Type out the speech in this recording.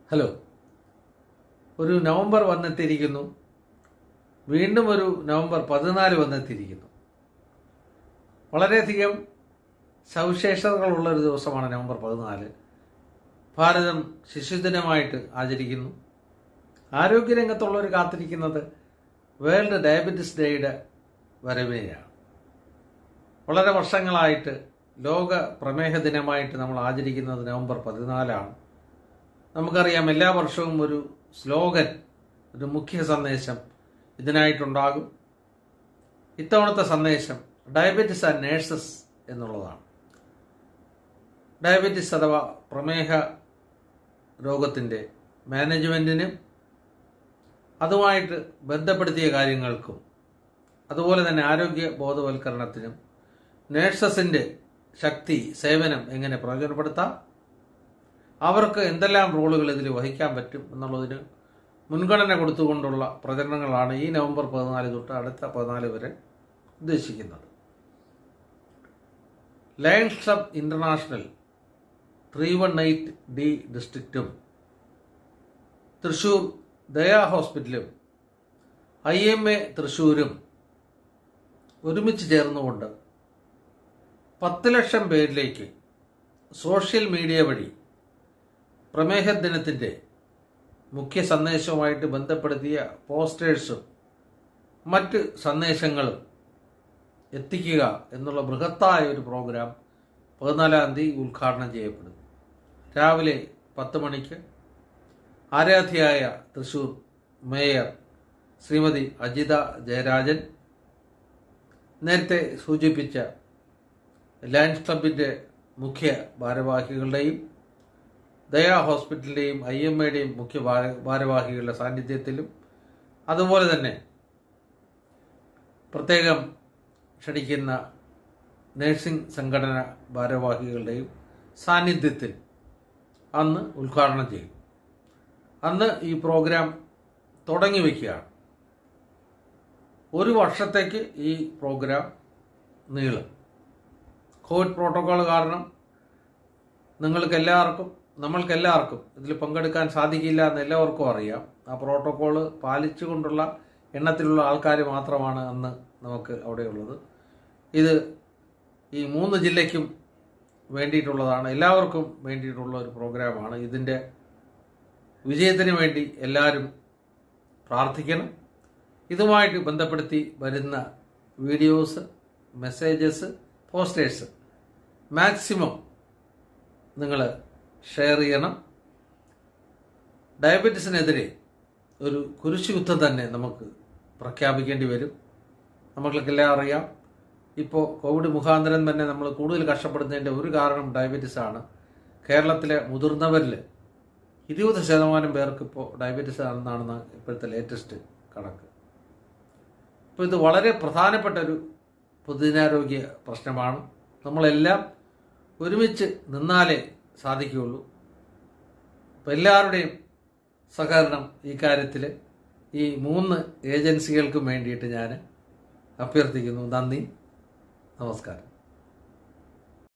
hello ഒരു November വന്നെത്തിയിരിക്കുന്നു വീണ്ടും ഒരു നവംബർ പതിനാല് വന്നെത്തിയിരിക്കുന്നു വളരെയധികം സവിശേഷതകളുള്ള ഒരു ദിവസമാണ് നവംബർ പതിനാല് ഭാരതം ശിശുദിനമായിട്ട് ആചരിക്കുന്നു ആരോഗ്യരംഗത്തുള്ളവർ കാത്തിരിക്കുന്നത് വേൾഡ് ഡയബറ്റിസ് ഡേയുടെ വരവിനെയാണ് വളരെ വർഷങ്ങളായിട്ട് ലോക പ്രമേഹ ദിനമായിട്ട് നമ്മൾ ആചരിക്കുന്നത് നവംബർ പതിനാലാണ് നമുക്കറിയാം എല്ലാ വർഷവും ഒരു സ്ലോഗൻ ഒരു മുഖ്യ സന്ദേശം ഇതിനായിട്ടുണ്ടാകും ഇത്തവണത്തെ സന്ദേശം ഡയബറ്റിസ് ആൻഡ് നേഴ്സസ് എന്നുള്ളതാണ് ഡയബറ്റിസ് അഥവാ പ്രമേഹ രോഗത്തിൻ്റെ മാനേജ്മെൻറ്റിനും അതുമായിട്ട് ബന്ധപ്പെടുത്തിയ കാര്യങ്ങൾക്കും അതുപോലെ തന്നെ ആരോഗ്യ ബോധവൽക്കരണത്തിനും നേഴ്സസിൻ്റെ ശക്തി സേവനം എങ്ങനെ പ്രയോജനപ്പെടുത്താം അവർക്ക് എന്തെല്ലാം റോളുകൾ ഇതിൽ വഹിക്കാൻ പറ്റും എന്നുള്ളതിന് മുൻഗണന കൊടുത്തുകൊണ്ടുള്ള പ്രചരണങ്ങളാണ് ഈ നവംബർ പതിനാല് തൊട്ട് അടുത്ത പതിനാല് വരെ ഉദ്ദേശിക്കുന്നത് Lions Club International three one eight D ഡിസ്ട്രിക്റ്റും തൃശൂർ ദയാ ഹോസ്പിറ്റലും ഐ എം എ തൃശൂരും ഒരുമിച്ച് ചേർന്നുകൊണ്ട് പത്ത് ലക്ഷം പേരിലേക്ക് സോഷ്യൽ മീഡിയ വഴി പ്രമേഹ ദിനത്തിൻ്റെ മുഖ്യ സന്ദേശവുമായിട്ട് ബന്ധപ്പെടുത്തിയ പോസ്റ്റേഴ്സും മറ്റ് സന്ദേശങ്ങളും എത്തിക്കുക എന്നുള്ള ബൃഹത്തായ ഒരു പ്രോഗ്രാം പതിനാലാം തീയതി ഉദ്ഘാടനം ചെയ്യപ്പെടും രാവിലെ പത്ത് മണിക്ക് ആരാധ്യയായ തൃശൂർ മേയർ ശ്രീമതി അജിത ജയരാജൻ നേരത്തെ സൂചിപ്പിച്ച ലയൺസ് ക്ലബിൻ്റെ മുഖ്യ ഭാരവാഹികളുടെയും ദയാ ഹോസ്പിറ്റലിൻ്റെയും ഐ എം എയുടെയും മുഖ്യ ഭാരവാഹികളുടെ സാന്നിധ്യത്തിലും അതുപോലെ തന്നെ പ്രത്യേകം ക്ഷണിക്കുന്ന നഴ്സിംഗ് സംഘടന ഭാരവാഹികളുടെയും സാന്നിധ്യത്തിൽ അന്ന് ഉദ്ഘാടനം ചെയ്യും അന്ന് ഈ പ്രോഗ്രാം തുടങ്ങി വയ്ക്കുകയാണ് ഒരു വർഷത്തേക്ക് ഈ പ്രോഗ്രാം നീളും കോവിഡ് പ്രോട്ടോകോൾ കാരണം നിങ്ങൾക്ക് എല്ലാവർക്കും നമ്മൾക്ക് എല്ലാവർക്കും ഇതിൽ പങ്കെടുക്കാൻ സാധിക്കില്ല എന്ന് എല്ലാവർക്കും അറിയാം ആ പ്രോട്ടോകോള് പാലിച്ചുകൊണ്ടുള്ള എണ്ണത്തിലുള്ള ആൾക്കാർ മാത്രമാണ് അന്ന് നമുക്ക് അവിടെയുള്ളത് ഇത് ഈ മൂന്ന് ജില്ലയ്ക്കും വേണ്ടിയിട്ടുള്ളതാണ് എല്ലാവർക്കും വേണ്ടിയിട്ടുള്ള ഒരു പ്രോഗ്രാമാണ് ഇതിൻ്റെ വിജയത്തിന് വേണ്ടി എല്ലാവരും പ്രാർത്ഥിക്കണം ഇതുമായിട്ട് ബന്ധപ്പെടുത്തി വരുന്ന വീഡിയോസ് മെസ്സേജസ് പോസ്റ്റേഴ്സ് മാക്സിമം നിങ്ങൾ ഷെയർ ചെയ്യണം ഡയബറ്റീസിനെതിരെ ഒരു കുരിശുയുദ്ധം തന്നെ നമുക്ക് പ്രഖ്യാപിക്കേണ്ടി വരും നമ്മൾക്കെല്ലാം അറിയാം ഇപ്പോൾ കോവിഡ് മുഖാന്തരം തന്നെ നമ്മൾ കൂടുതൽ കഷ്ടപ്പെടുന്നതിൻ്റെ ഒരു കാരണം ഡയബറ്റീസ് ആണ് കേരളത്തിലെ മുതിർന്നവരിൽ ഇരുപത് ശതമാനം പേർക്ക് ഇപ്പോൾ ഡയബറ്റീസ് ആണെന്നാണ് ഇപ്പോഴത്തെ ലേറ്റസ്റ്റ് കണക്ക് അപ്പോൾ ഇത് വളരെ പ്രധാനപ്പെട്ട ഒരു പൊതുജനാരോഗ്യ പ്രശ്നമാണ് നമ്മളെല്ലാം ഒരുമിച്ച് നിന്നാലേ സാധിക്കുകയുള്ളൂ അപ്പോൾ എല്ലാവരുടെയും സഹകരണം ഈ കാര്യത്തിൽ ഈ മൂന്ന് ഏജൻസികൾക്കും വേണ്ടിയിട്ട് ഞാൻ അഭ്യർത്ഥിക്കുന്നു നന്ദി നമസ്കാരം